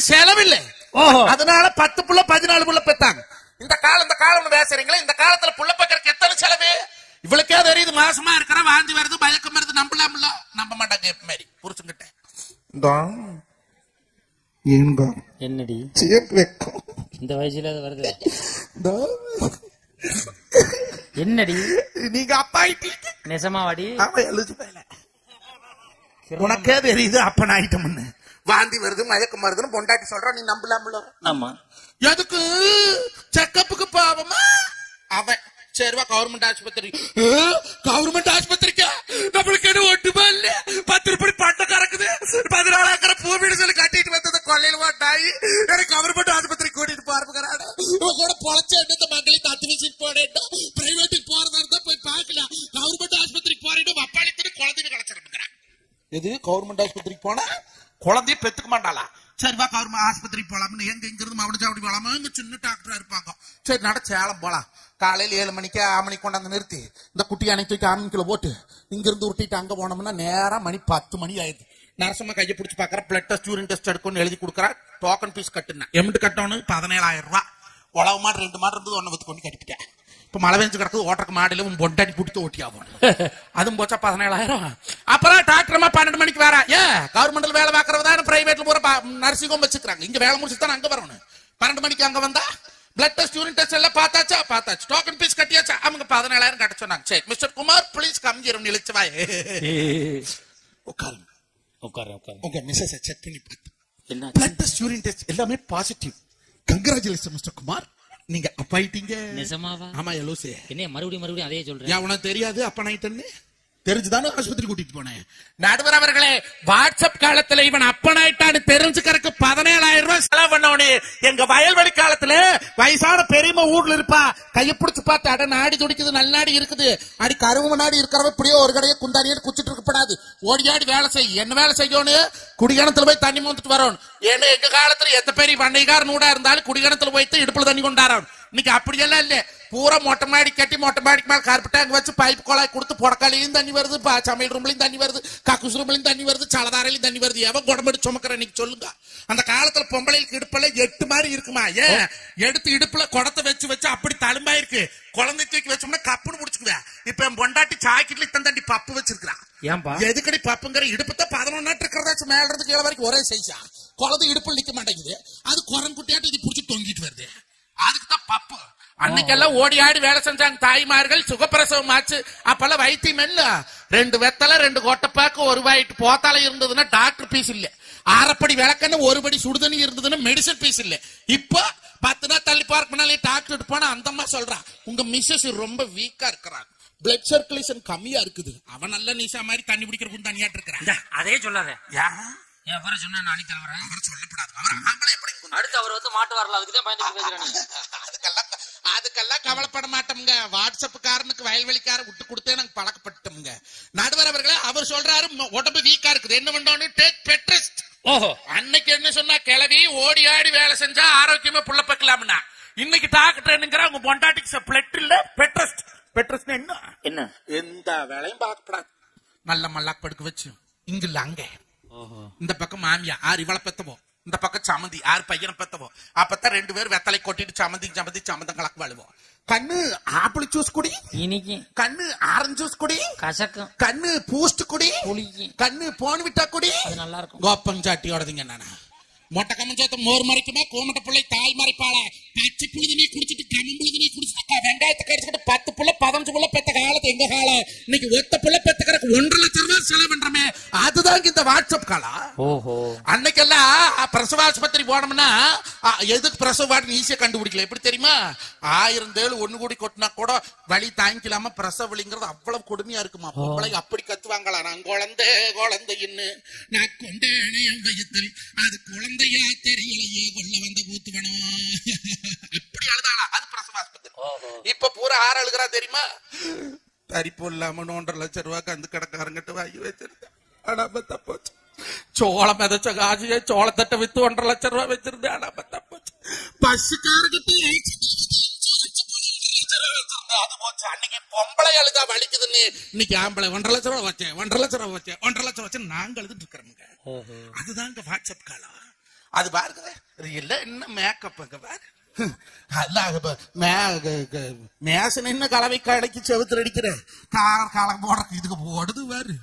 செலவில்லை ஓஹோ. அதனால பத்து புள்ள பதினாலு புள்ள பெத்தாங்க இந்த காலம் இந்த காலம் பேசுறீங்களா இந்த காலத்துல புள்ள பக்கறதுக்கு எத்தனை செலவு இவளுக்கே தெரியுது மாசமா இருக்கிற வாந்தி வருது மயக்கம் வருது நம்பலாம்ல நம்ப மாட்டாங்க எப்ப மாதிரி புருஷங்கிட்ட எங்க என்னடி சேக் வைக்கும் இந்த வயசுல அது வருது இந்த என்னடி நீங்க அப்பா ஆயிட்டீங்க நெசமாவாடி ஆமா எழுதி போயில உனக்கே தெரியுது அப்பன் ஆயிட்டம்னு வாந்தி வருது மயக்கம் வருதுன்னு பொண்டாட்டி சொல்ற நீ நம்பலாம்ல ஆமா எதுக்கு செக்கப்புக்கு பாவமா அவன் சரிவா கவர்மெண்ட் ஆஸ்பத்திரி கவர்மெண்ட் ஆஸ்பத்திரிக்கா நம்மளுக்கு என்ன ஒட்டுமா இல்ல பத்து ரூபாய் பட்டம் கறக்குது பதினாலாக்கிற பூ வீடு சொல்லி கட்டிட்டு வந்தது கொள்ளையில மாட்டாயி எனக்கு கவர்மெண்ட் ஆஸ்பத்திரி கூட்டிட்டு பாருங்கிறாடு இவன் கூட பொழைச்ச எண்ணத்தை மங்களையும் தத்து வச்சுட்டு போனேன் பிரைவேட்டுக்கு போறதா இருந்தா போய் பார்க்கலாம் கவர்மெண்ட் ஆஸ்பத்திரிக்கு போறேன் அப்பாளி திரு குழந்தைங்க கிடைச்சிருக்கிறான் எது கவர்மெண்ட் ஆஸ்பத்திரிக்கு போனா குழந்தைய பெத்துக்க மாட்டாளா சரி வா கவர்மெண்ட் ஆஸ்பத்திரிக்கு போலாம்னு எங்க இங்க இருந்து மாவட்ட சாவடி போலாமா இங்க சின்ன டாக்டரா இருப்பாங்க சரி நட சேலம் போலாம் காலையில ஏழு மணிக்கு ஆறு மணிக்கு கொண்டாந்து நிறுத்தி இந்த குட்டி அணை தூக்கி ஆமிக்கில போட்டு இங்க இருந்து உருட்டிட்டு அங்க போனோம்னா நேரா மணி பத்து மணி ஆயிடுது நரசம்மா கையை பிடிச்சி பாக்குற பிளட் டெஸ்ட் யூரின் டெஸ்ட் எடுக்கணும்னு எழுதி கொடுக்குறா டோக்கன் பீஸ் கட்டுனா எம்பிட்டு கட்டணும் பதினேழாயிரம் ரூபாய் உழவு மாடு ரெண்டு மாடு இருந்தது ஒன்னு வத்து கொண்டு கட்டிட்டேன் இப்ப மழை பெஞ்சு கிடக்குது ஓட்டருக்கு மாடியில உன் பொண்டாடி பிடித்து ஓட்டி ஆகும் அதுவும் போச்சா பதினேழாயிரம் அப்புறம் டாக்டர் அம்மா பன்னெண்டு மணிக்கு வேற ஏன் கவர்மெண்ட்ல வேலை பார்க்கறவ தான் பிரைவேட்ல பூரா நர்சிங் ஹோம் வச்சுக்கிறாங்க இங்க வேலை முடிச்சு தான் அங்க வரணும் பன்னெண்டு மணிக்கு அங்க வந்தா பிளட் டெஸ்ட் யூரின் டெஸ்ட் எல்லாம் பார்த்தாச்சா பார்த்தாச்சு டோக்கன் பீஸ் கட்டியாச்சா அவங்க பதினேழாயிரம் கட்ட சொன்னாங்க சரி மிஸ்டர் குமார் ப்ளீஸ் கம்ஜிரம் நிலைச்சவாய் உட்காருங்க உட்காரு உட்காரு உங்க மிஸ்ஸஸ் செக் பண்ணி பார்த்து என்ன பிளட் டெஸ்ட் யூரின் டெஸ்ட் எல்லாமே பாசிட்டிவ் கங்க்ராச்சுலேஷன் மிஸ்டர் குமார் நீங்க அப்பாயிட்டீங்க நிஜமாவா ஆமா எலோசே என்ன மறுபடியும் மறுபடியும் அதே சொல்றேன் ஏன் உனக்கு தெரியாது அப்ப நைட்டுன்னு தெரிஞ்சுதானே ஆஸ்பத்திரி கூட்டிட்டு போனேன் நடுவர் அவர்களே வாட்ஸ்அப் காலத்துல இவன் அப்பனாயிட்டான்னு தெரிஞ்சுக்கறதுக்கு பதினேழாயிரம் ரூபாய் செலவு பண்ணவனே எங்க வயல்வெளி காலத்துல வயசான பெரியம்மா ஊர்ல இருப்பா கைய பிடிச்சு பார்த்து அட நாடி துடிக்குது நல்ல நாடி இருக்குது அடி கருவு நாடி இருக்கிறவ இப்படியே ஒரு கடையை குந்தாடியே குச்சிட்டு இருக்கப்படாது ஓடியாடி வேலை செய் என்ன வேலை செய்யணும் குடிகணத்துல போய் தண்ணி மோந்துட்டு வரணும் ஏன்னா எங்க காலத்துல எந்த பெரிய வண்டைக்கார நூடா இருந்தாலும் குடிகணத்துல போய் இடுப்புல தண்ணி கொண்டாடணும் இன்னைக்கு அப்படியெல்லாம் இல்ல பூரா மொட்டை மாடி கட்டி மொட்டை மாடிக்கு மேல கார்பெட்டாங்க வச்சு பைப் குழாய் கொடுத்து புடக்காலையும் தண்ணி வருது ப- சமையல் ரூம்லயும் தண்ணி வருது கக்கூஸ் ரூம்லயும் தண்ணி வருது சலதாரையிலும் தண்ணி வருது எவன் குடம்பெடு சுமக்கிற இன்னைக்கு சொல்லுங்க அந்த காலத்துல பொம்பளைக்கு இடுப்புல எட்டு மாதிரி இருக்குமா ஏன் எடுத்து இடுப்புல குடத்தை வச்சு வச்சு அப்படி தழும்பா இருக்கு குழந்தை தூக்கி வச்சோம்னா கப்புன்னு முடிச்சுக்குவேன் இப்ப என் பொண்டாட்டி சாக்கிட்ல இத்தனை தண்டி பப்பு வச்சிருக்கான் ஏன்பா எதுக்கடி பப்புங்கிற இடுப்புத்த பதினொன்னாட்டு இருக்கிறதாச்சும் மேல இருந்து கீழே வரைக்கும் ஒரே சைஸா குழந்தை இடுப்புல நிக்க மாட்டேங்குது அது குரன் குட்டியாட்டு இது புடிச்சு தொங்கிட்டு வருது அதுக்கு தான் பப்பு அன்னைக்கெல்லாம் ஓடி ஆடி வேலை செஞ்சாங்க தாய்மார்கள் சுகப்பிரசவம் ஆச்சு அப்பெல்லாம் வைத்தியம் இல்ல ரெண்டு வெத்தலை ரெண்டு கொட்டைப்பாக்கு ஒரு வாயிட்டு போத்தால இருந்ததுன்னா டாக்டர் பீஸ் இல்ல அரைப்படி விளக்கன்னு ஒரு படி சுடுதண்ணி இருந்ததுன்னா மெடிசன் பீஸ் இல்ல இப்போ பத்து நாள் தள்ளி பார்க்கனாலே டாக்டர் போனா அந்த அம்மா சொல்றா உங்க மிஸ்ஸஸ் ரொம்ப வீக்கா இருக்கிறாங்க பிளட் சர்க்குலேஷன் கம்மியா இருக்குது அவன் நல்ல நீசா மாதிரி தண்ணி பிடிக்கிறதுக்கு தனியாட்டு இருக்கிறான் அதே சொல்லாத ஏன் என் அவரை சொன்னா நான் அன்னைக்கு வரேன் அவர் சொல்லப்படாது அவர் ஆம்பளை எப்படி இருக்கும்? அடுத்து அவர் வந்து மாட்டு வரல அதுக்கு தான் பயந்து பேசுறேன் அதுக்கெல்லாம் அதுக்கெல்லாம் கவலைப்பட மாட்டோம்ங்க வாட்ஸ்அப்புக்காரனுக்கு வயல்வெளிக்கார விட்டு கொடுத்தே நாங்க பழக்கப்பட்டோம்ங்க நடுவர் அவர்களே அவர் சொல்றாரு ம- உடம்பு வீக்கா இருக்குது என்ன பண்ணோன்னு டேக் பெட்ரெஸ்ட் ஓஹோ அன்னைக்கு என்ன சொன்னா கிளவி ஓடி ஆடி வேலை செஞ்சா ஆரோக்கியமா புள்ள பக்கலாம்னா இன்னைக்கு டாக்டர் என்னங்கிற உங்க பொண்டாட்டிக்கு பிளட் இல்ல பெட்ரெஸ்ட் பெட்ரெஸ்ட் என்ன என்ன எந்த வேலையும் பார்க்கப்படாது நல்ல மல்லாக் படுக்க வச்சு இங்க இல்ல அங்க ஓஹோ இந்த பக்கம் மாமியா ஆறு இவளை பெத்தவோ இந்த பக்கம் சமந்தி ஆறு பையனை பெத்தவோ அப்பதான் ரெண்டு பேரும் வெத்தலை கொட்டிட்டு சமந்தி சமந்தி சமந்தம் கலக்கு வாழுவோம் கண்ணு ஆப்பிள் ஜூஸ் குடி இனிக்கு கண்ணு ஆரஞ்சு ஜூஸ் குடி கசக்கும் கண்ணு பூஸ்ட் குடி புளிக்கு கண்ணு போன் விட்டா குடி அது நல்லா இருக்கும் கோப்பம் சாட்டியோடதுங்க நானா மொட்டை கம்மஞ்சாத்த மோர் மறைக்குமா கோமட்ட பிள்ளை தாய் மறைப்பாள பச்சை புழுதி நீ குடிச்சிட்டு கம்மன் புழுதி நீ குடிச்சிட்டு வெங்காயத்தை கடிச்சுக்கிட்டு பத்து புள்ள பதினஞ்சு புள்ள பெத்த காலத்து எங்க காலம் இன்னைக்கு ஒத்த புள்ள பெத்துக்கிறக்கு ஒன்றரை லட்சம் ரூபாய் செலவு பண்றமே அதுதான் இந்த வாட்ஸ்அப் காலம் ஓஹோ அன்னைக்கெல்லாம் அ, பிரசவ ஆஸ்பத்திரி போனோம்னா அ, எதுக்கு பிரசவ வார்டு ஈஸியா கண்டுபிடிக்கல எப்படி தெரியுமா ஆயிரம் தேழு ஒண்ணு கூடி கொட்டினா கூட வலி தாங்கிக்கலாம பிரசவ வலிங்கிறது அவ்வளவு கொடுமையா இருக்குமா பொம்பளை அப்படி கத்துவாங்களா நான் குழந்தை குழந்தைன்னு நான் கொண்டேனே என் வயிற்றில் அது குழந்தையா தெரியலையே கொல்ல வந்த ஊத்துவனும் அப்படி அழுதாளா அது பிரசவ ஆஸ்பத்திரி இப்ப பூரா ஆறு அழுகிறா தெரியுமா தரிப்பு இல்லாம ஒன்றரை லட்சம் ரூபாய்க்கு அந்த கடைக்காரங்கிட்ட வாங்கி வச்சிருந்தேன் அடாம தப்போச்சு சோளம் விதைச்ச காசிய சோளத்தட்டை வித்து ஒன்றரை லட்சம் ரூபாய் வச்சிருந்தேன் அடாம தப்போச்சு பஸ்ஸுக்காரங்கிட்ட அது போச்சு அன்னைக்கு பொம்பளை அழுதா வலிக்குதுன்னு இன்னைக்கு ஆம்பளை ஒன்றரை லட்சம் ரூபாய் வச்சேன் ஒன்றரை லட்சம் ரூபாய் வச்சேன் ஒன்றரை லட்சம் வச்சேன் நாங்க அழுதுட்டு இருக்கிறோமுங்க ஓஹோ அதுதான் இந்த வாட்ஸ்அப் காலம் அது பாருங்க இல்ல என்ன மேக்கப் அங்க பாரு அல்ல அது ப- மே க- க- மேசன் என்ன கலவை கடைக்கு செவுத்துல அடிக்கிற கால காலம் போடுற இதுக்கு போடுது பாரு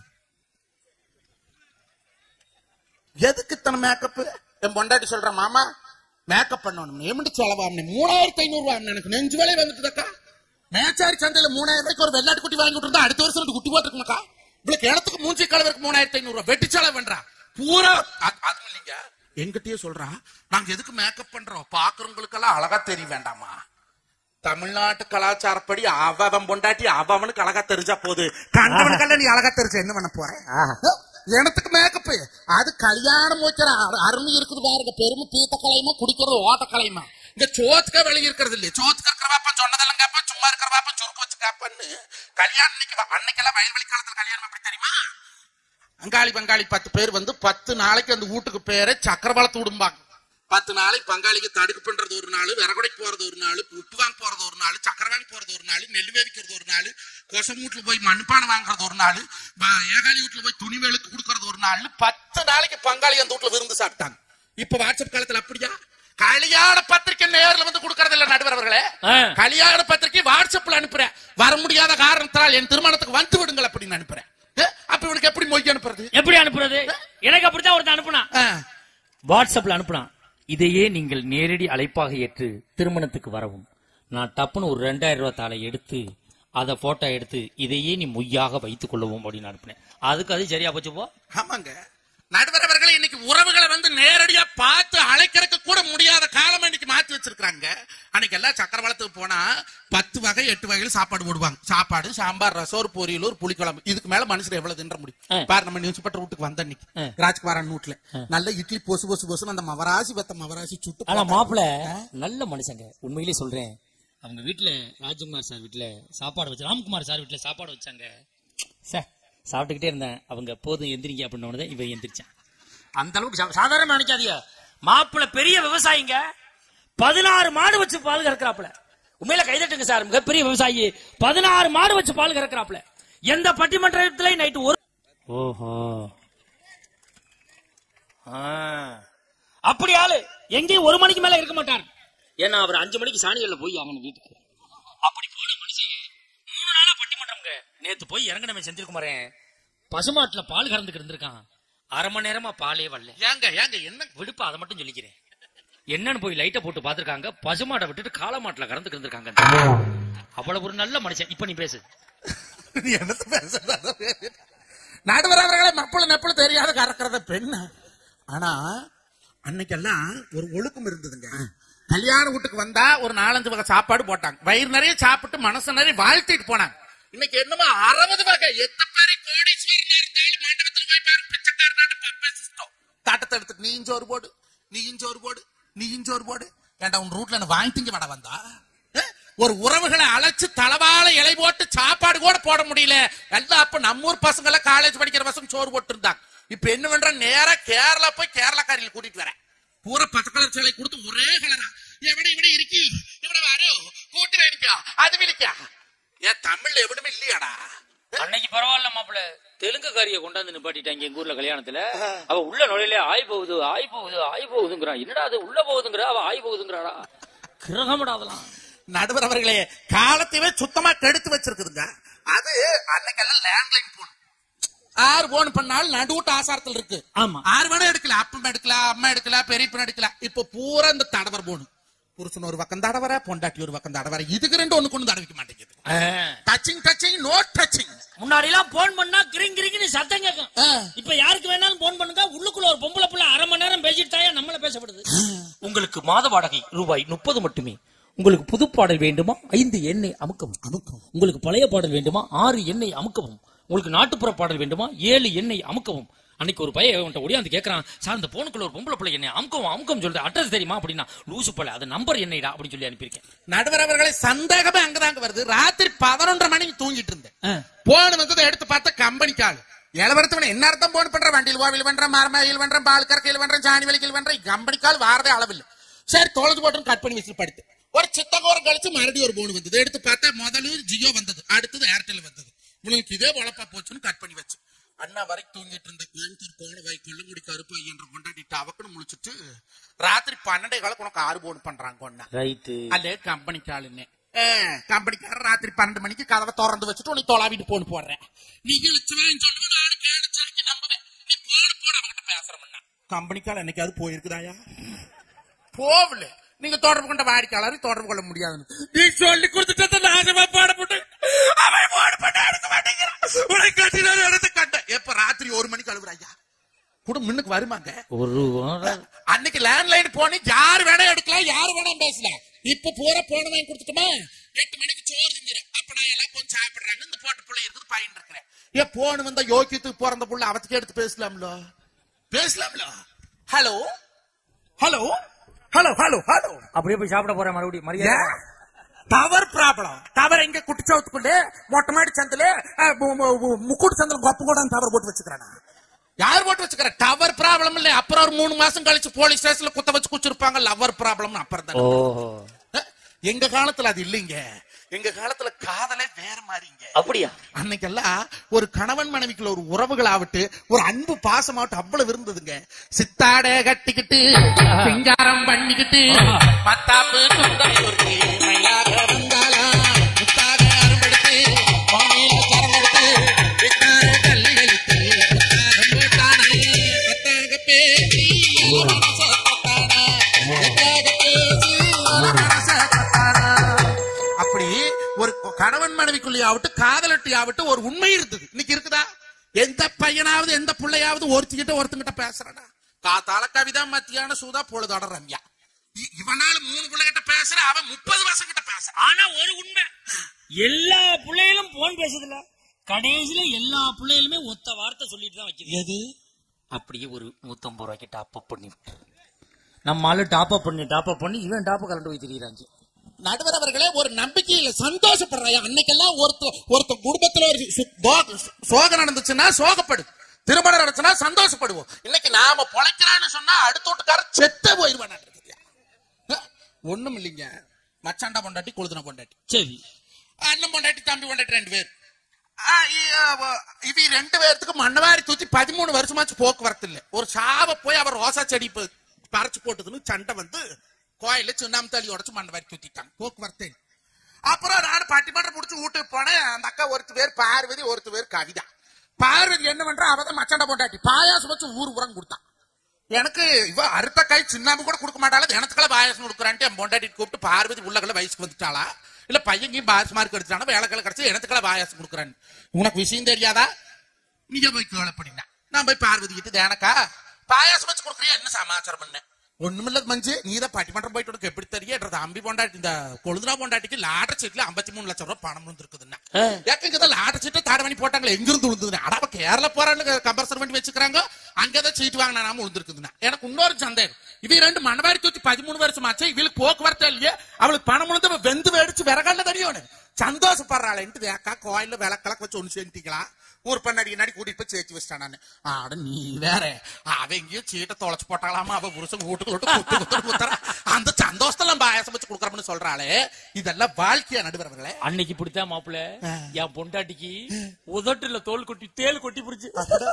எதுக்கு இத்தனை மேக்கப் என் பொண்டாட்டி சொல்ற மாமா மேக்கப் பண்ணணும் எமிட்டு செலவாம்னே மூணாயிரத்தி ஐநூறு ரூபா எனக்கு நெஞ்சு வேலை வந்துட்டுதாக்கா மேச்சாரி சந்தையில மூணாயிரம் ரூபாய்க்கு ஒரு வெள்ளாட்டு குட்டி வாங்கி விட்டுருந்தா அடுத்த வருஷம் ரெண்டு குட்டி போட்டுருக்குமாக்கா இவ்வளவு கிணத்துக்கு மூஞ்சி கலவருக்கு மூணாயிரத்தி ஐநூறு ரூபாய் வெட்டி செலவு பண்றா பூரா அது- அதுவும் இல்லைங்க என்கிட்டயே சொல்றா நாங்க எதுக்கு மேக்கப் பண்றோம் பாக்குறவங்களுக்கெல்லாம் அழகா தெரிய வேண்டாமா தமிழ்நாட்டு கலாச்சாரப்படி அவன் பொண்டாட்டி அவனுக்கு அழகா தெரிஞ்சா போது கண்டவனுக்கெல்லாம் நீ அழகா தெரிஞ்ச என்ன பண்ண போற எனத்துக்கு மேக்கப் அது கல்யாணம் வைக்கிற அரு- அருமை இருக்குது பாருங்க பெருமை தீத்த கலையுமா குடிக்கிறது ஓட்ட கலையுமா இங்க சோத்துக்கா வெளிய இருக்கிறது இல்லையா சோத்துக்கு இருக்கிறவாப்பா சொன்னதெல்லாம் கேப்பா சும்மா இருக்கிறவாப்பா சுருக்கு வச்சு கேப்பான்னு கல்யாணம் அன்னைக்கு வ- அன்னைக்கெல்லாம் வயல்வெளி காலத்துல கல்யாணம் எப்படி தெரியுமா அங்காளி பங்காளி பத்து பேர் வந்து பத்து நாளைக்கு அந்த வீட்டுக்கு பேரை சக்கரவளத்து விடும்பாங்க பத்து நாளைக்கு பங்காளிக்கு தடுக்கு பண்றது ஒரு நாள் விறகுடைக்கு போறது ஒரு நாள் உப்பு வாங்க போறது ஒரு நாள் சக்கரை வாங்க போறது ஒரு நாள் நெல் வேவிக்கிறது ஒரு நாள் கொசம் வீட்டுல போய் மண்பானை வாங்குறது ஒரு நாள் வ- ஏகாலி வீட்டுல போய் துணி வேலுக்கு கொடுக்கறது ஒரு நாள் பத்து நாளைக்கு பங்காளி அந்த வீட்டுல விருந்து சாப்பிட்டாங்க இப்ப வாட்ஸ்அப் காலத்துல அப்படியா கல்யாண பத்திரிக்கை நேர்ல வந்து கொடுக்கறது இல்ல நடுவர் அவர்களே ஆ. கல்யாண பத்திரிக்கை வாட்ஸ்அப்ல அனுப்புறேன் வர முடியாத காரணத்தால் என் திருமணத்துக்கு வந்து விடுங்கள் அப்படின்னு அனுப்புறேன் ஏ, அப்ப இவனுக்கு எப்படி மொய் அனுப்புறது எப்படி அனுப்புறது எனக்கு அப்படித்தான் ஒருத்தன் அனுப்புனா ஆ. வாட்ஸ்அப்ல அனுப்புனான் இதையே நீங்கள் நேரடி அழைப்பாக ஏற்று திருமணத்துக்கு வரவும் நான் டப்புன்னு ஒரு ரெண்டாயிரம் ரூபாய் தாளை எடுத்து அதை போட்டோ எடுத்து இதையே நீ மொய்யாக வைத்துக் கொள்ளவும் அப்படின்னு அனுப்புனேன் அதுக்கு அது சரியா போச்சு போ ஆமாங்க நடுவர் அவர்களே இன்னைக்கு உறவுகளை வந்து நேரடியா பார்த்து அழைக்கிறதுக்கு கூட முடியாத காலம் இன்னைக்கு மாத்தி வச்சிருக்காங்க அன்னைக்கு எல்லாம் சக்கரவளத்துக்கு போனா பத்து வகை எட்டு வகையில சாப்பாடு போடுவாங்க சாப்பாடு சாம்பார் ரசம் ஒரு பொரியல் ஒரு புளிக்குழம்பு இதுக்கு மேல மனுஷன் எவ்வளவு தின்ற ஆ. முடியும் பாரு நம்ம நியூஸ் பட்ட வீட்டுக்கு வந்த அன்னைக்கு ஆ. ராஜ்குமாரன் வீட்டுல நல்ல இட்லி பொசு பொசு பொசுன்னு அந்த மவராசி வெத்த மவராசி சுட்டு ஆனா போட்டாங்க. மாப்பிள்ள நல்ல மனுஷங்க உண்மையிலே சொல்றேன் அவங்க வீட்டுல ராஜ்குமார் சார் வீட்டுல சாப்பாடு வச்சு ராம்குமார் சார் வீட்டுல சாப்பாடு வச்சாங்க சார் சாப்பிட்டுக்கிட்டே இருந்தேன் அவங்க போதும் எந்திரிங்க அப்படின்னு இவன் எந்திரிச்சான் அந்த அளவுக்கு சா- சாதாரணமா நினைக்காதீங்க மாப்பிள்ள பெரிய விவசாயிங்க பதினாறு மாடு வச்சு பால் கறக்குறாப்புல உண்மையில கைதட்டுங்க சார் மிகப்பெரிய விவசாயி பதினாறு மாடு வச்சு பால் கறக்குறாப்புல எந்த பட்டிமன்றத்திலையும் நைட்டு ஒரு ஓஹோ அப்படி ஆளு எங்கேயும் ஒரு மணிக்கு மேல இருக்க மாட்டார் ஏன்னா அவர் அஞ்சு மணிக்கு சாணிகள்ல போய் ஆகணும் வீட்டுக்கு அப்படி போன மனுஷன் மூணு நாளா பட்டிமன்றம்ங்க நேத்து போய் இறங்கினவன் செந்தில்குமாரன் பசுமாட்டுல பால் கறந்துக்கு இருந்திருக்கான் அரை மணி நேரமா பாலே வரல ஏங்க ஏங்க என்ன விடுப்பா அதை மட்டும் சொல்லிக்கிறேன் என்னன்னு போய் லைட்டை போட்டு பாத்துருக்காங்க பசுமாட்டை விட்டுட்டு காளமாட்டுல கறந்துக்கு இருந்திருக்காங்க அவ்வளவு ஒரு நல்ல மனுஷன் இப்ப நீ பேசு என்னத்த பேசுறது நடுவர் அவர்களே மப்பள நப்பள தெரியாத கறக்கிறத பெண் ஆனா அன்னைக்கெல்லாம் ஒரு ஒழுக்கம் இருந்ததுங்க கல்யாண வீட்டுக்கு வந்தா ஒரு நாலஞ்சு வகை சாப்பாடு போட்டாங்க வயிறு நிறைய சாப்பிட்டு மனசு நிறைய வாழ்த்திட்டு போனாங்க இன்னைக்கு என்னமோ அறுபது வகை எத்தனை பேரு கோடீஸ்வரனா இருந்தாலும் மண்டபத்துல போய் பாரு பிச்சைக்காரனாட்ட ப- பேசிட்டோம் தாட்டத்தை எடுத்து நீயும் சோறு போடு நீயும் சோறு போடு நீயும் சோறு போடு ஏன்டா உன் ரூட்ல என்ன வாங்கி திங்க வட வந்தா அஹ்? ஒரு உறவுகளை அழைச்சு தலவாழ இலை போட்டு சாப்பாடு கூட போட முடியல எல்லாம் அப்ப நம்ம ஊர் பசங்க எல்லாம் காலேஜ் படிக்கிற பசங்க சோறு போட்டு இருந்தாங்க இப்ப என்ன பண்ற நேரா கேரளா போய் கேரளாக்காரியில் கூட்டிட்டு வரேன் பூரா பச்சை கலர் சேலை கொடுத்து ஒரே கலரா எവിടെ ഇവിടെ இருக்கி ഇവിടെ വരോ കൂട്ടി മേടിക്കോ അത് വിളിക്കാ ஏன் தமிழ்ல எവിടുமே இல்லையாடா அன்னைக்கு பரவாயில்ல மாப்பிள்ள தெலுங்கு காரிய கொண்டாந்து நிப்பாட்டிட்டாங்க எங்க ஊர்ல கல்யாணத்துல அவ உள்ள நுழையில ஆய் போகுது ஆய் போகுது ஆய் போகுதுங்கிறா என்னடா அது உள்ள போகுதுங்கிறா அவ ஆய் போகுதுங்கிறாடா கிரகமடா அதெல்லாம் நடுவர் அவர்களே காலத்தையே சுத்தமா கெடுத்து வச்சிருக்குதுங்க அது அன்னைக்கெல்லாம் லேண்ட்லைன் போன் ஆறு போன் பண்ணாலும் நடுவுட்டு ஆசாரத்தில் இருக்கு ஆமா. ஆறு வேணும் எடுக்கலாம் அப்பம் எடுக்கலாம் அம்மா எடுக்கலாம் பெரியப்பன் எடுக்கலாம் இப்ப பூரா இந்த தடவர் போன் புருஷன் ஒரு பக்கம் தடவர பொண்டாட்டி ஒரு பக்கம் தடவர இதுக்கு ரெண்டு ஒண்ணு கொண்டு தடவிக்க மாட்டேங்குது டச்சிங் டச்சிங் நோ டச்சிங் முன்னாடி எல்லாம் போன் பண்ணா கிரிங் கிரிங்னு சத்தம் கேட்கும் இப்ப யாருக்கு வேணாலும் போன் பண்ணுங்க உள்ளுக்குள்ள ஒரு பொம்பளை புள்ள அரை மணி நேரம் பேசிட்டு தாயா நம்மள பேசப்படுது உங்களுக்கு மாத வாடகை ரூபாய் முப்பது மட்டுமே உங்களுக்கு புது பாடல் வேண்டுமா ஐந்து எண்ணெய் அமுக்கவும் அமுக்கம் உங்களுக்கு பழைய பாடல் வேண்டுமா ஆறு எண்ணெய் அமுக்கவும் உங்களுக்கு நாட்டுப்புற பாடல் வேண்டுமா ஏழு எண்ணெய் அமுக்கவும் அன்னைக்கு ஒரு பையன் அவன்கிட்ட ஓடியாந்து கேட்கறான் சார் இந்த போனுக்குள்ள ஒரு பொம்பளை பிள்ளை எண்ணெய் அமுக்கவும் அமுக்கவும் சொல்றது அட்ரஸ் தெரியுமா அப்படின்னா லூசு பல அது நம்பர் என்னைடா அப்படின்னு சொல்லி அனுப்பியிருக்கேன் நடுவர் அவர்களே சந்தேகமே அங்கதாங்க வருது ராத்திரி பதினொன்றரை மணிக்கு தூங்கிட்டு இருந்தேன் போன் வந்ததை எடுத்து பார்த்தா கம்பெனிக்கு ஆளு இளவரத்தவன என்ன அர்த்தம் போன் பண்ற வண்டியில் கோவில் பண்றேன் மரமையில் பண்றேன் பால் கறக்கையில் பண்றேன் சாணி வலிக்கையில் பண்றேன் கம்பெனிக்கால் வாரதே அளவில்லை சரி தொலைஞ்சு போட்டு கட் பண்ணி வச்சு படுத்து ஒரு சித்தகோரம் கழிச்சு மறுபடியும் ஒரு போன் வந்தது எடுத்து பார்த்தா முதல்ல ஜியோ வந்தது அடுத்தது ஏர்டெல் வந்தது உங்களுக்கு இதே உழப்பா போச்சுன்னு கட் பண்ணி வச்சு அண்ணா வரை தூங்கிட்டு இருந்த கோயம்புத்தூர் போன வை கொல்லுங்குடி கருப்பு என்ற கொண்டாடிட்டு அவக்குன்னு முழிச்சிட்டு ராத்திரி பன்னெண்டே காலுக்கு உனக்கு ஆறு போன் பண்றாங்க ஒன்னா ரைட்டு அல்ல கம்பெனிக்கு ஆளுன்னு கம்பெனிக்காரர் ராத்திரி பன்னெண்டு மணிக்கு கதவை திறந்து வச்சுட்டு உனக்கு தொலாவிட்டு போன் போடுறேன் நீ இழுச்சுவேன் சொல்லுவேன் நாலு கேடுச்சு நம்புவேன் நீ போன போட அவங்கிட்ட பேசுறோம்னா கம்பெனிக்கால என்னைக்காவது போயிருக்குதாயா போகல நீங்க தொடர்பு கொண்ட வாடிக்கையாளரை தொடர்பு கொள்ள முடியாதுன்னு நீ சொல்லி கொடுத்துட்டு நாசமா பாடப்பட்டு அவன் பாடப்பட்டு எடுக்க மாட்டேங்கிறான் உனக்கு கட்டினாலும் எடுத்து கட்ட எப்ப ராத்திரி ஒரு மணிக்கு அழுகுறாயா கூட முன்னுக்கு வருமாங்க ஒரு வாரம் அன்னைக்கு லேண்ட்லைன் போனி யார் வேணா எடுக்கலாம் யார் வேணா பேசலாம் இப்ப பூரா போன வாங்கி கொடுத்துட்டுமா எட்டு மணிக்கு சோறு திங்கிறேன் அப்ப நான் எல்லாம் கொஞ்சம் சாப்பிடுறாங்க இந்த போட்ட புள்ள இருக்குது பையன் இருக்கிறேன் ஏன் போன வந்தா யோக்கியத்துக்கு பிறந்த புள்ள அவத்துக்கு எடுத்து பேசலாம்ல பேசலாம்ல hello hello hello hello hello அப்படியே போய் சாப்பிட போறேன் மறுபடியும் மரியாதை டவர் ப்ராப்ளம் டவர் எங்க குட்டிச்சவத்துக்குள்ளே மொட்டை மாடி சந்தில முக்கூட்டு சந்தில கொப்ப கூட டவர் போட்டு வச்சுக்கிறானா யார் போட்டு வச்சுக்கிற டவர் ப்ராப்ளம் இல்ல அப்புறம் ஒரு மூணு மாசம் கழிச்சு போலீஸ் ஸ்டேஷன்ல குத்த வச்சு குச்சிருப்பாங்க லவர் ப்ராப்ளம் அப்புறம் தான் ஓஹோ அஹ், எங்க காலத்துல அது இல்லைங்க எங்க காலத்துல காதலே வேற மாதிரிங்க அப்படியா அன்னைக்கெல்லாம் ஒரு கணவன் மனைவிக்குள்ள ஒரு உறவுகள் ஆகட்டு ஒரு அன்பு பாசமாகட்டும் அவ்வளவு இருந்ததுங்க சித்தாட கட்டிக்கிட்டு சிங்காரம் பண்ணிக்கிட்டு மத்தாப்பு சுந்தரி ஒருத்தி மயிலாக வந்தாளா முத்தாக அரும்பெடுத்து மாமியில சரமெடுத்து வித்தார கல்லி கழித்து முத்தாரம் போட்டானே மத்தாக பேசி ஒரு மனச தொட்டானா முத்தாக பேசி ஒரு மனச தொட்டானா அப்படி ஒரு கணவன் மனைவிக்குள்ளே ஆகட்டும் காதலட்டி ஆகட்டும் ஒரு உண்மை இருந்தது இன்னைக்கு இருக்குதா எந்த பையனாவது எந்த பிள்ளையாவது ஒருத்திக்கிட்ட ஒருத்தங்கிட்ட பேசுறடா காத்தால கவிதா மத்தியான சூதா பொழுதோட ரம்யா இ- இவனால மூணு பிள்ளைகிட்ட பேசுற அவன் முப்பது வருஷம் கிட்ட பேசுறான் ஆனா ஒரு உண்மை எல்லா பிள்ளைகளும் போன் பேசுதுல கடைசியில எல்லா பிள்ளைகளுமே ஒத்த வார்த்தை சொல்லிட்டு தான் வைக்குது எது அப்படியே ஒரு நூத்தம்பது ரூபாய்க்கு டாப் அப் பண்ணி விட்டு நம்ம ஆளு டாப் அப் பண்ணி டாப் அப் பண்ணி இவன் டாப் கலண்டு போய் திரியிறாங்க நடுவர் அவர்களே ஒரு நம்பிக்கையில சந்தோஷப்படுறாயா அன்னைக்கெல்லாம் ஒருத்த ஒருத்த குடும்பத்துல ஒரு சு- தோ- சோகம் நடந்துச்சுன்னா சோகப்படு திருமணம் நடந்துச்சுன்னா சந்தோஷப்படுவோம் இன்னைக்கு நாம பொழைக்கிறான்னு சொன்னா அடுத்த வீட்டுக்காரர் செத்த போயிருவான் ஒண்ணும் இல்லைங்க மச்சாண்டா பொண்டாட்டி கொழுதுன பொண்டாட்டி சரி அண்ணன் பொண்டாட்டி தம்பி பொண்டாட்டி ரெண்டு பேர் ஆ, இ- அவ- இவ ரெண்டு பேர்த்துக்கு மண்ணவாரி தூத்தி பதிமூணு வருஷமாச்சு போக்குவரத்து இல்ல ஒரு சாவ போய் அவர் ரோசா செடி ப- பறிச்சு போட்டதுன்னு சண்டை வந்து கோயில சுண்ணாம்பு தள்ளி உடச்சு மண்ணவாரி தூத்திட்டாங்க போக்குவரத்து இல்ல. அப்புறம் நான் பட்டிமன்றம் முடிச்சு வீட்டுக்கு போனேன் அந்த அக்கா ஒருத்து பேர் பார்வதி ஒருத்து பேர் கவிதா பார்வதி என்ன பண்றா அவதான் மச்சாண்டா பொண்டாட்டி பாயாசம் வச்சு ஊர் உரம் கொடுத்தான் எனக்கு இவ அறுத்த கை சின்னாம கூட கொடுக்க மாட்டாளா எனத்துக்கெல்லாம் பாயாசம் கொடுக்குறான்ட்டு என் பொண்டாட்டி கூப்பிட்டு பார்வதி உள்ளகளை வயசுக்கு வந்துட்டாளா இல்ல பையன் பாஸ் மார்க் எடுத்துட்டானா வேலைக்கெல்லாம் கிடைச்சு எனத்துக்கெல்லாம் பாயாசம் கொடுக்குறான்னு உனக்கு விஷயம் தெரியாதா நீங்க போய் கேளப்படினா நான் போய் பார்வதி கிட்ட தேனக்கா பாயாசம் வச்சு கொடுக்குறியா என்ன சமாச்சாரம் பண்ண ஒண்ணுமில்ல மஞ்சு நீ தான் பட்டிமன்றம் போயிட்டு உனக்கு எப்படி தெரியும் அம்பி பொண்டாட்டி இந்த கொழுதுனா பொண்டாட்டிக்கு லாட்டர் சீட்ல ஐம்பத்தி மூணு லட்சம் ரூபாய் பணம் வந்துருக்குதுன்னா ஏக்கங்க லாட்டர் சீட்டை தாட பண்ணி போட்டாங்களே எங்க இருந்து விழுந்ததுன்னா அடாவ கேரளா போறான்னு கம்பல்சரி பண்ணி வச்சுக்கிறாங்க அங்கதான் சீட்டு வாங்கினா நாம விழுந்திருக்குதுன்னா எனக்கு இன்னொரு சந்தேகம் இவ ரெண்டு மணவாரி தூக்கி பதிமூணு வருஷம் ஆச்சு இவளுக்கு போக்குவரத்து இல்லையே அவளுக்கு பணம் விழுந்து வெந்து வெடிச்சு விறகால தெரியும் சந்தோஷப்படுறாளேன்ட்டு வேக்கா கோயில்ல விளக்கலக்க வச்சு ஒண்ணு சேர்ந்துட்டீங்களா ஊர் பண்ணாடி நடி கூட்டிட்டு போய் சேர்த்து வச்சிட்டான் நானு ஆட நீ வேற அவ எங்கேயும் சீட்டை தொலைச்சு போட்டாங்களாமா அவ புருஷன் வீட்டுக்குள்ள விட்டு குத்து குத்து குத்துறா அந்த சந்தோஷத்துல பாயாசம் வச்சு கொடுக்குறோம்னு சொல்றாளே இதெல்லாம் வாழ்க்கையா நடுவர்களே அன்னைக்கு பிடித்தா மாப்பிள்ள என் பொண்டாட்டிக்கு உதட்டுல தோல் கொட்டி தேல் கொட்டி பிடிச்சு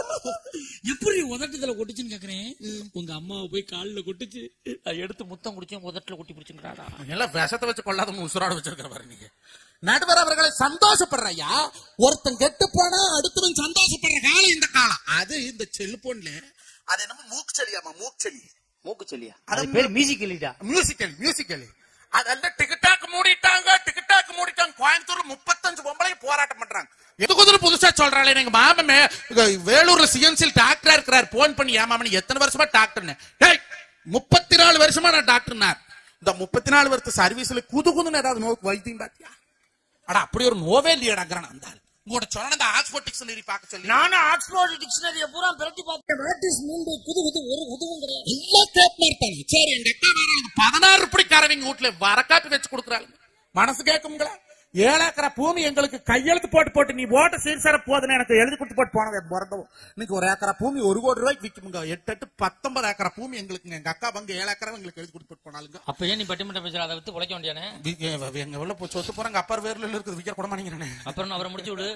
எப்படி உதட்டுல கொட்டுச்சுன்னு கேக்குறேன் உங்க அம்மாவை போய் காலில் கொட்டுச்சு அதை எடுத்து முத்தம் குடிச்சேன் உதட்டுல கொட்டி பிடிச்சுங்கிறாடா எல்லாம் விஷத்தை வச்சு கொள்ளாத உசுரோட வச்சிருக்கிற பாரு நீங்க நடுவர் அவர்களை சந்தோஷப்படுறையா ஒருத்தன் கெட்டு போனா அடுத்தவன் சந்தோஷப்படுற காலம் இந்த காலம் அது இந்த செல்போன்ல அது என்னமோ மூக்குச்செடியாமா மூக்குச்செடி மூக்கு சொல்லியா அது அது பேர் மியூசிக் இல்லடா மியூசிக்கல் மியூசிக்கல் அதெல்லாம் டிக்கெட்டாக்கு மூடிட்டாங்க டிக்கெட்டாக்கு மூடிட்டாங்க கோயம்புத்தூர்ல முப்பத்தஞ்சு பொம்பளை போராட்டம் பண்றாங்க எதுக்கு வந்து புதுசா சொல்றாளே எங்க மாமமே இங்க வேலூர்ல சிஎன்சியில் டாக்டரா இருக்கிறார் போன் பண்ணி ஏன் மாமனி எத்தனை வருஷமா டாக்டர்னு டேய் முப்பத்தி நாலு வருஷமா நான் டாக்டர்னார் இந்த முப்பத்தி நாலு வருஷ சர்வீஸ்ல குது குதுன்னு ஏதாவது நோக்கு வைத்தியம் பாத்தியா அட அப்படி ஒரு நோவே இல்லையடாங்கிறான் அந்த ஆள் உங்களோட சொன்ன அந்த ஆக்ஸ்போர்ட் டிக்ஷனரி பார்க்க சொல்லி நானும் ஆக்ஸ்போர்ட் டிக்ஷனரிய பூரா பிரட்டி பார்த்தேன் வாட் இஸ் மீன் பை புது புது ஒரு உதவும் கிடையாது எல்லாம் கேப் மாட்டாங்க சரி எங்க அக்கா வேற எனக்கு பதினாறு படி கரவிங்க வீட்டுல வரக்காப்பி வச்சு கொடுக்குறாங்க மனசு கேட்குங்களா ஏழு ஏக்கரா பூமி எங்களுக்கு கையெழுத்து போட்டு போட்டு நீ ஓட்ட சீர்சர போதுன்னு எனக்கு எழுதி கொடுத்து போட்டு போனது பிறந்தவும் இன்னைக்கு ஒரு ஏக்கரா பூமி ஒரு கோடி ரூபாய்க்கு விற்குமுங்க எட்டு எட்டு பத்தொன்பது ஏக்கரா பூமி எங்களுக்குங்க எங்க அக்கா பங்கு ஏழு ஏக்கரா எங்களுக்கு எழுதி கொடுத்து போட்டு போனாலுங்க அப்ப ஏன் நீ பட்டிமன்ற பேசுற அதை வித்து உழைக்க வேண்டியானே வி- எ- எங்க உள்ள போய் சொத்து போறாங்க அப்பர் வேர்ல இருக்குது விற்க கூட மாட்டேங்கிறேன் அப்புறம் அவரை முடிச்சு விடு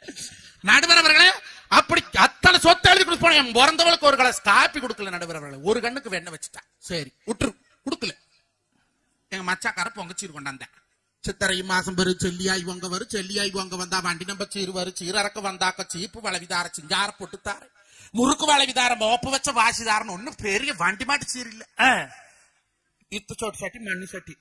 நடுவர் அவர்களே அப்படி அத்தனை சொத்து எழுதி கொடுத்து போனேன் பிறந்தவளுக்கு ஒரு கிளாஸ் காப்பி கொடுக்கல நடுவர் அவர்களே ஒரு கண்ணுக்கு வெண்ணெய் வச்சுட்டா சரி விட்டுரு கொடுக்கல எங்க மச்சாக்கார பொங்கச்சீர் கொண்டாந்தேன் சித்தரை மாசம் பெரு செல்லியாய் இவங்க வரும் செல்லியாய் இவங்க வந்தா வண்டி நம்ப சீர் வரும் சீரறக்க வந்தாக்க சீப்பு வளவிதார சிங்கார பொட்டுத்தாரு முறுக்கு வளவிதார மோப்பு வச்ச வாசிதாரன்னு ஒண்ணும் பெரிய வண்டி மாட்டு சீர் இல்ல ஆ, இத்து சோட்டு சட்டி மண்ணு சட்டி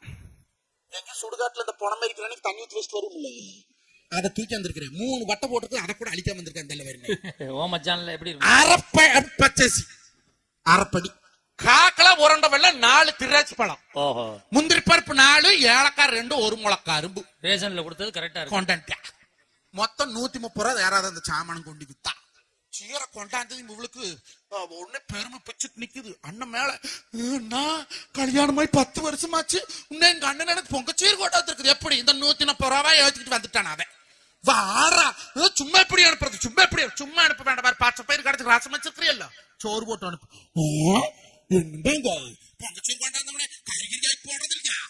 எங்க சுடுகாட்டுல இந்த புணம் இருக்கிறேன்னு தண்ணி ஊத்தி வச்சுட்டு வரும்ல அதை தூக்கி வந்திருக்கிறேன் மூணு வட்டை போட்டுருக்கு அதை கூட அழிக்காம வந்திருக்கேன் இந்த வருங்க ஓ மச்சான்ல எப்படி இருக்கும் அரைப்ப பச்சசி அரைப்படி காக்கலா உரண்ட வெள்ள நாலு திராட்சை பழம் ஓஹோ முந்திரி பருப்பு நாலு ஏலக்காய் ரெண்டு ஒரு முளக்கா அரும்பு ரேஷன்ல கொடுத்தது கரெக்டா இருக்கும் கொண்டான்ட்டேன் மொத்தம் நூத்தி முப்பது ரூபா யாராவது அந்த சாமானம் கொண்டு வித்தா சீரை கொண்டாந்தது இவளுக்கு ஒண்ணு பெருமை பிச்சுட்டு நிக்குது அண்ணன் மேல அண்ணா கல்யாணமாய் பத்து வருஷமாச்சு இன்னும் எங்க அண்ணன் எனக்கு பொங்க சீர் கொண்டாந்து இருக்குது எப்படி இந்த நூத்தி முப்பது ரூபாய் ஏத்திக்கிட்டு வந்துட்டான் அவன் வாரா அஹ் சும்மா எப்படி அனுப்புறது சும்மா எப்படி சும்மா அனுப்ப வேண்டாம் பாரு பச்சை பயிர் கிடைச்சு ராசம் வச்சிருக்கிறியல்ல சோறு போட்டு அனுப்பு ஆ, என்னங்க பொங்க சீர் கொண்டாந்தவனே கறிகிரி போடுறது இல்லையா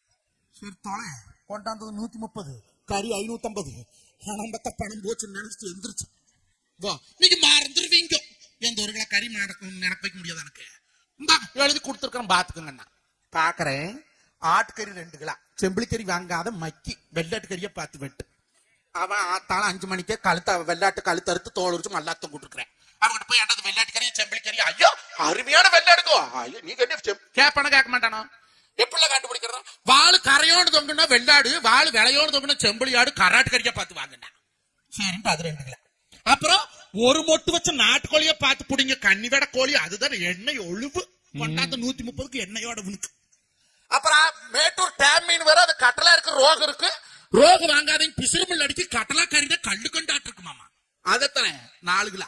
சரி தொலை கொண்டாந்தது நூத்தி முப்பது கறி ஐநூத்தி ஐம்பது பணம் பத்த பணம் போச்சுன்னு நினைச்சிட்டு எந்திரிச்சு வா நீங்க மறந்துருவீங்க எந்த ஒரு கிலோ கறி நடக்கும் நினைக்க வைக்க முடியாது எனக்கு இந்த எழுதி கொடுத்துருக்கேன் பாத்துக்கோங்கண்ணா பாக்குறேன் ஆட்டுக்கறி ரெண்டு கிலோ செம்பிளிக்கறி வாங்காத மக்கி வெள்ளாட்டு கறியை பார்த்து வெட்டு அவன் ஆத்தால அஞ்சு மணிக்கே கழுத்த வெள்ளாட்டு கழுத்து அறுத்து தோல் உரிச்சு மல்லாத்தம் கூட்டுருக்கிறேன் அவன்கிட்ட போய் என்னது வெள்ளாட்டு கறி செம்பிளி கறி ஐயோ அருமையான வெள்ளாடுக்கோ ஐயோ நீ கட்டி கேப்பான கேட்க மாட்டானோ எப்படி கண்டுபிடிக்கிறது வாழு கரையோடு தொங்குனா வெள்ளாடு வாழு விளையோடு தொங்குனா செம்பிளி ஆடு கராட்டு கறியா பார்த்து வாங்கினா சரின்ட்டு அது ரெண்டு கிலோ அப்புறம் ஒரு மொட்டு வச்ச நாட்டுக்கோழிய பார்த்து புடிங்க கன்னிவட கோழி அதுதான் எண்ணெய் ஒழுவு கொண்டாந்து நூத்தி முப்பதுக்கு எண்ணெயோட உனக்கு அப்புறம் மேட்டூர் டேம் மீன் வேற அது கட்டலா இருக்கு ரோகம் இருக்கு ரோகம் வாங்காதீங்க பிசிறுமில் அடிச்சு கட்டலா கறித கல்லு கொண்டாட்டு இருக்கு மாமா அதத்தானே நாலு கிலோ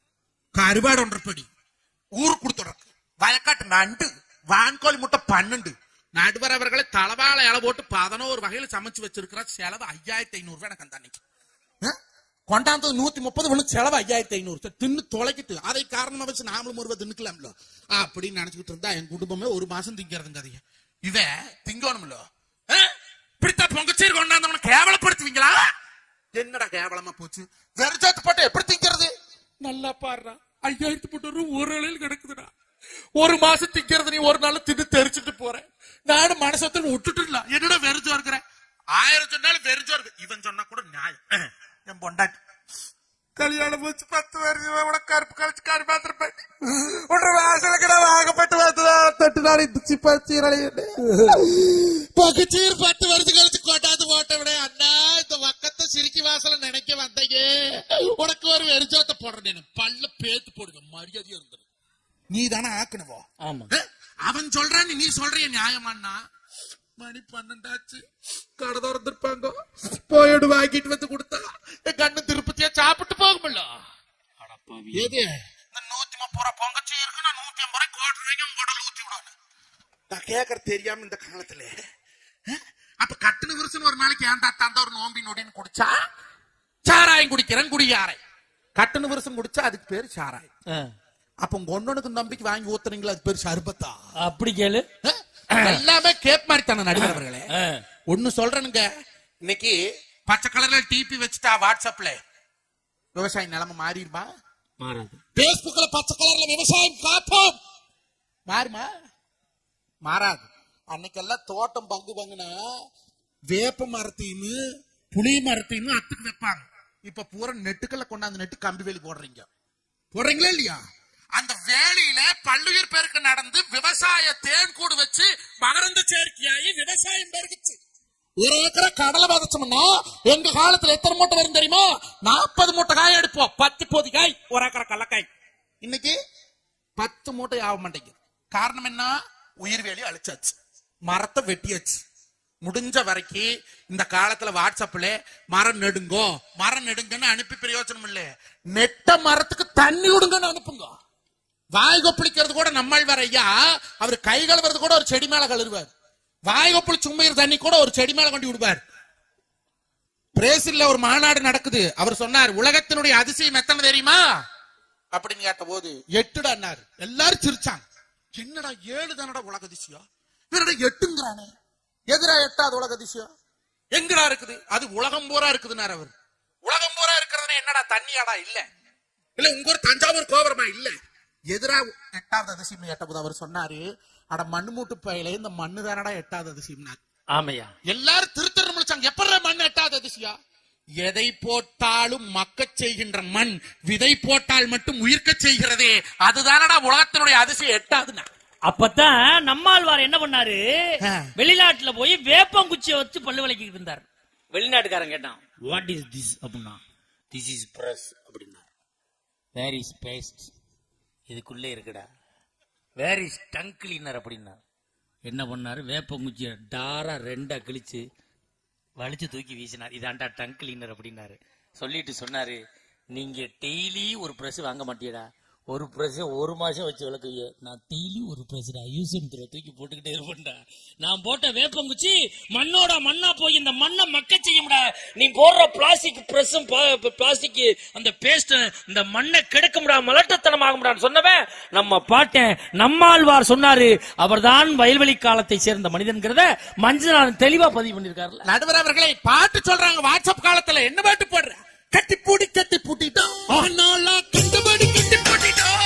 கருவாடு ஒன்றரை படி ஊருக்கு கொடுத்துடுறக்கு வயக்காட்டு நண்டு வான்கோழி முட்டை பன்னெண்டு நடுவர் அவர்களை தலவாழை இலை போட்டு பதினோரு வகையில சமைச்சு வச்சிருக்கிற செலவு ஐயாயிரத்தி ஐநூறு ரூபாய் எனக்கு அந்த அன்னைக்கு ஆ? கொண்டாந்தது நூத்தி முப்பது ஒண்ணு செலவு ஐயாயிரத்தி ஐநூறு சரி, தின்னு தொலைக்கிட்டு அதை காரணமா வச்சு நாமளும் ஒருவ தின்னுக்கலாம்ல அப்படின்னு நினைச்சுக்கிட்டு இருந்தா என் குடும்பமே ஒரு மாசம் திங்கிறதுங்க அதைய இவன் திங்கணும்ல ஆ? இப்படித்தான் பொங்கச்சேரி கொண்டாந்தவன கேவலப்படுத்துவீங்களா என்னடா கேவலமா போச்சு வெறுஜாத்து போட்டு எப்படி திங்கிறது நல்லா பாடுறா ஐயாயிரத்து போட்டு ரூபா ஒரு இலையில் கிடக்குதுடா ஒரு மாசம் திங்கிறது நீ ஒரு நாள் தின்னு தெரிச்சுட்டு போறேன் நானும் மனசத்துல விட்டுட்டு என்னடா வெறுஜா இருக்கிறேன் ஆயிரம் சொன்னாலும் வெறுஜா இருக்கு இவன் சொன்னா கூட நியாயம் என் பொண்டாட்டி கல்யாணம் வச்சு பத்து வருஷம் உனக்கு கருப்பு கழிச்சு காரி பார்த்திருப்பேன் உன்னை வாசலுக்கு நான் வாங்கப்பட்டு வந்து தொட்டு நாள் இடிச்சு பச்சீரடையுண்டு பகுச்சீர் பத்து வருஷம் கழிச்சு கொண்டாந்து போட்ட விட அண்ணா இந்த பக்கத்தை சிரிக்கி வாசல நினைக்க வந்தீங்க உனக்கு ஒரு வெறிஜோத்த போடுறேன் பல்ல பேத்து போடுங்க மரியாதையா இருந்துரு நீ தானே ஆக்கணுவோ ஆமா ஏ, அவன் சொல்றான் நீ சொல்றிய நியாயமாண்ணா மணி பன்னெண்டாச்சு கடை திறந்திருப்பாங்க போயோடு வாங்கிட்டு வந்து கொடுத்தா என் கண்ணு திருப்பதியா சாப்பிட்டு போகும்ல எது இந்த நூத்தி முப்பது ரூபாய் பொங்கச்சி இருக்கு நான் நூத்தி ஐம்பது ரூபாய் கோட்டை வாங்கி உங்க உடல் ஊத்தி விடணும் நான் கேட்கறது தெரியாம இந்த காலத்துல ஏ, அப்ப கட்டுன விருசன் ஒரு நாளைக்கு ஏன்டா தந்த ஒரு நோம்பி நொடின்னு குடிச்சா சாராயம் குடிக்கிறேன் குடியாரை கட்டுன விருசம் குடிச்சா அதுக்கு பேரு சாராயம் ஆ, அப்ப உங்க ஒன்னொன்னுக்கு நம்பிக்கை வாங்கி ஊத்துறீங்களா அது பேரு சர்பத்தா அப்படி கேளு அஹ்? எல்லாமே கேப் மாதிரி தானே நடுவர் அவர்களே ஆ, ஒண்ணு சொல்றேனுங்க இன்னைக்கு பச்சை கலர்ல டிபி வச்சுட்டா வாட்ஸ்அப்ல விவசாய நிலைமை மாறிடுமா மாறாது பேஸ்புக்ல பச்சை கலர்ல விவசாயம் காப்போம் மாறுமா மாறாது அன்னைக்கெல்லாம் தோட்டம் பங்கு பங்குனா வேப்ப மரத்தையும் புளி மரத்தையும் அத்துக்கு வைப்பாங்க இப்ப பூரா நெட்டுக்கல்ல கொண்டாந்து நெட்டு கம்பி வேலி போடுறீங்க போடுறீங்களா இல்லையா அந்த வேலியில பல்லுயிர் பெருக்கு நடந்து விவசாய தேன் கூடு வச்சு மகரந்த சேர்க்கையாகி விவசாயம் பெருகுச்சு ஒரு ஏக்கரை கடலை விதைச்சோம்னா எங்க காலத்துல எத்தனை மூட்டை வரும் தெரியுமா நாற்பது மூட்டை காய் எடுப்போம் பத்து போதி காய் ஒரு ஏக்கரை கடலக்காய் இன்னைக்கு பத்து மூட்டை ஆக மாட்டேங்குது காரணம் என்ன உயிர் வேலி அழிச்சாச்சு மரத்தை வெட்டியாச்சு முடிஞ்ச வரைக்கும் இந்த காலத்துல வாட்ஸ்அப்ல மரம் நெடுங்கோ மரம் நெடுங்கன்னு அனுப்பி பிரயோஜனம் இல்ல நெட்ட மரத்துக்கு தண்ணி விடுங்கன்னு அனுப்புங்க வாய் கொப்பளிக்கிறது கூட நம்மாழ்வார் ஐயா அவர் கை கழுவுறது கூட ஒரு செடி மேல கழுவுவார் வாய் கொப்பளி சும்மையிற தண்ணி கூட ஒரு செடி மேல கொண்டு விடுவார் பிரேசில்ல ஒரு மாநாடு நடக்குது அவர் சொன்னார் உலகத்தினுடைய அதிசயம் எத்தனை தெரியுமா அப்படின்னு கேட்ட போது எட்டுடான்னாரு எல்லாரும் சிரிச்சாங்க என்னடா ஏழு தானடா உலக அதிசயம் என்னடா எட்டுங்கிறானே எதிரா எட்டாவது உலக அதிசயம் எங்கடா இருக்குது அது உலகம் பூரா இருக்குதுன்னாரு அவர் உலகம் பூரா இருக்கிறதுனா என்னடா தண்ணியாடா இல்ல இல்ல உங்க ஊர் தஞ்சாவூர் கோபுரமா இல்ல எதிரா எட்டாவது அதிசயம் கேட்டபோது அவர் சொன்னாரு அட மண்ணு மூட்டு பயில இந்த மண்ணு தானடா எட்டாவது அதிசயம்னாரு ஆமையா எல்லாரும் திருத்தர் முடிச்சாங்க எப்படா மண் எட்டாவது அதிசயா எதை போட்டாலும் மக்கச் செய்கின்ற மண் விதை போட்டால் மட்டும் உயிர்க்கச் செய்கிறதே அதுதானடா உலகத்தினுடைய அதிசயம் எட்டாதுன்னா அப்பதான் நம்மாழ்வார் என்ன பண்ணாரு ஆ. வெளிநாட்டுல போய் வேப்பங்குச்சியை வச்சு பல்லு விளக்கிட்டு இருந்தார் வெளிநாட்டுக்காரன் கேட்டான் வாட் இஸ் திஸ் அப்படின்னா திஸ் இஸ் பிரஸ் அப்படின்னா வேர் இஸ் பேஸ்ட் இதுக்குள்ளே இருக்குடா வேர் இஸ் டங் கிளீனர் அப்படின்னா என்ன பண்ணாரு வேப்பங்குச்சியை டாரா ரெண்டா கிழிச்சு வலிச்சு தூக்கி வீசினார் இதாண்டா டங் கிளீனர் அப்படின்னாரு சொல்லிட்டு சொன்னாரு நீங்க டெய்லி ஒரு பிரஸ் வாங்க மாட்டியடா ஒரு பிரஸ் ஒரு மாசம் வச்சு விளக்குவிய நான் டெய்லி ஒரு பிரஸ்டா யூஸ் தூக்கி போட்டுக்கிட்டே இருப்பேன்டா நான் போட்ட வேப்பங்குச்சி மண்ணோட மண்ணா போய் இந்த மண்ணை மக்க செய்யும்டா நீ போடுற பிளாஸ்டிக் பிரஸும் பிளாஸ்டிக் அந்த பேஸ்ட் இந்த மண்ணை கெடுக்கும்டா மலட்டத்தனமாகும்டான்னு சொன்னவன் நம்ம பாட்டேன் நம்மாழ்வார் சொன்னாரு அவர்தான் வயல்வெளி காலத்தை சேர்ந்த மனிதன்கிறத மஞ்சள் தெளிவா பதிவு பண்ணிருக்காருல்ல நடுவர் அவர்களே பாட்டு சொல்றாங்க வாட்ஸ்அப் காலத்துல என்ன பாட்டு போடுற கட்டி பூடி கட்டி பூட்டிட்டோம் ஆனாலா கண்டுபடி கட்டி பூட்டிட்டோம்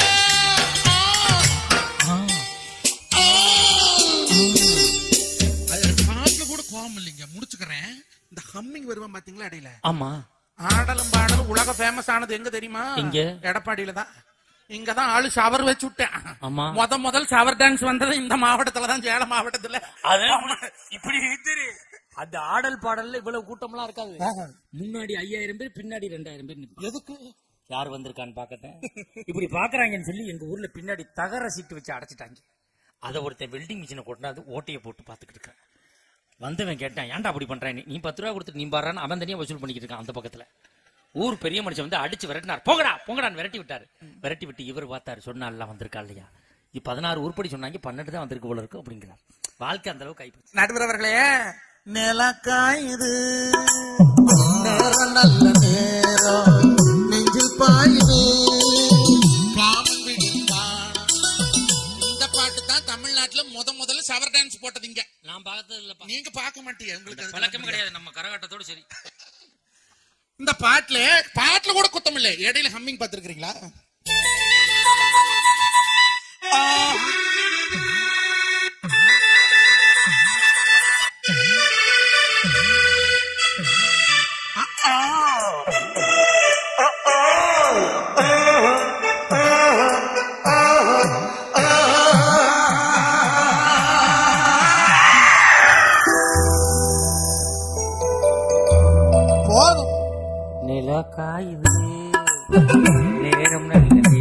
அது பாட்டுல கூட கோவம் இல்லைங்க முடிச்சுக்கிறேன் இந்த ஹம்மிங் வருவான் பாத்தீங்களா இடையில ஆமா ஆடலும் பாடலும் உலக ஃபேமஸ் ஆனது எங்க தெரியுமா எங்க? எடப்பாடியில தான் இங்கதான் ஆளு ஷவர் வச்சு விட்டேன் ஆமா. முத முதல் ஷவர் டான்ஸ் வந்தது இந்த மாவட்டத்துல தான் சேலம் மாவட்டத்துல அது இப்படி இழுத்துரு. அந்த ஆடல் பாடல்ல இவ்வளவு கூட்டம்லாம் இருக்காது முன்னாடி ஐயாயிரம் பேர் பின்னாடி ரெண்டாயிரம் பேர் நிப்பாங்க. எதுக்கு யார் வந்திருக்கான்னு பாக்கட்டேன் இப்படி பாக்குறாங்கன்னு சொல்லி எங்க ஊர்ல பின்னாடி தகர சீட்டு வச்சு அடைச்சிட்டாங்க அதை ஒருத்தன் வெல்டிங் மிஷினை கொண்டாந்து ஓட்டையை போட்டு பாத்துக்கிட்டு இருக்கான் வந்தவன் கேட்டான் ஏன்டா அப்படி பண்றான் நீ பத்து ரூபா கொடுத்து நீ பாடுறான்னு அவன் தனியா வசூல் பண்ணிக்கிட்டு இருக்கான் அந்த பக்கத்துல ஊர் பெரிய மனுஷன் வந்து அடிச்சு விரட்டினார் போங்கடா போங்கடான்னு விரட்டி விட்டாரு விரட்டி விட்டு இவர் பார்த்தாரு சொன்னால வந்திருக்கா இல்லையா இப்ப பதினாறு உருப்படி சொன்னாங்க பன்னெண்டு தான் வந்திருக்கு போல இருக்கு அப்படிங்கிறார் வாழ்க்கை அந்த அளவுக்கு ஆயிப்போச்சு நடுவர் அவர்களே நிலக்காயுது நேரம் நல்ல நேரம் நெஞ்சில் பாயுது இந்த பாட்டு தான் தமிழ்நாட்டுல முத முதல்ல சவர் டான்ஸ் போட்டது இங்க நான் பார்த்தது இல்லப்பா நீங்க பார்க்க மாட்டீங்க உங்களுக்கு அது பழக்கம் கிடையாது நம்ம கரகாட்டத்தோடு சரி இந்த பாட்டுல பாட்டுல கூட குத்தம் இல்ல இடையில ஹம்மிங் பாத்துருக்கீங்களா போதும் நிலா காயுது நேரம் நல்லது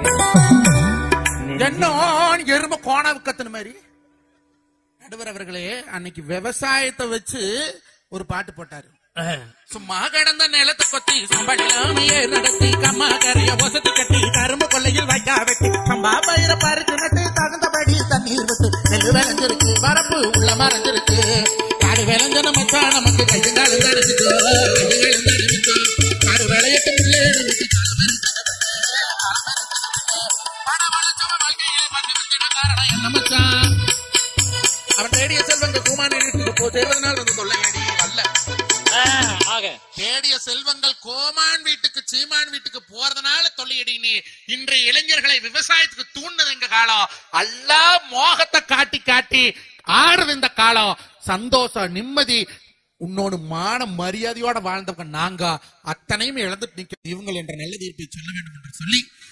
என்ன எரும கோணாவு கத்துன மாதிரி நடுவர் அவர்களே அன்னைக்கு விவசாயத்தை வச்சு ஒரு பாட்டு போட்டாரு சும்மா கிடந்த நிலத்தை கொத்தி சம்பளிலாமையே நடத்தி கம்மா கரைய ஒசத்து கட்டி கரும்பு கொள்ளையில் வைக்கா வெட்டி சம்பா பயிர பறிச்சு நட்டு தகுந்தபடி தண்ணீர் விட்டு நெல்லு விளைஞ்சிருக்கு வரப்பு உள்ள மறைஞ்சிருக்கு காடு விளைஞ்சன மச்சான் நமக்கு கையங்காலம் தடிச்சுட்டு கையங்காலம் தடிச்சுட்டு காடு விளையட்டு முள்ளேறு விட்டு என்ன மச்சான் அவன் தேடிய செல்வங்க கூமான் வீட்டுக்கு போ சேர்வதனால் வந்து கொள்ளையடி வல்ல ஆக தேடிய செல்வங்கள் கோமான் வீட்டுக்கு சீமான் வீட்டுக்கு போறதுனால தொல்லையடினே இன்றைய இளைஞர்களை விவசாயத்துக்கு தூண்டுது எங்க காலம் அல்லா மோகத்தை காட்டி காட்டி ஆடுறது இந்த காலம் சந்தோஷம் நிம்மதி உன்னோடு மான மரியாதையோட வாழ்ந்தவங்க நாங்க அத்தனையும் இழந்துட்டு நிக்க இவங்கள் என்ற நல்ல தீர்ப்பை சொல்ல வேண்டும் என்று சொல்லி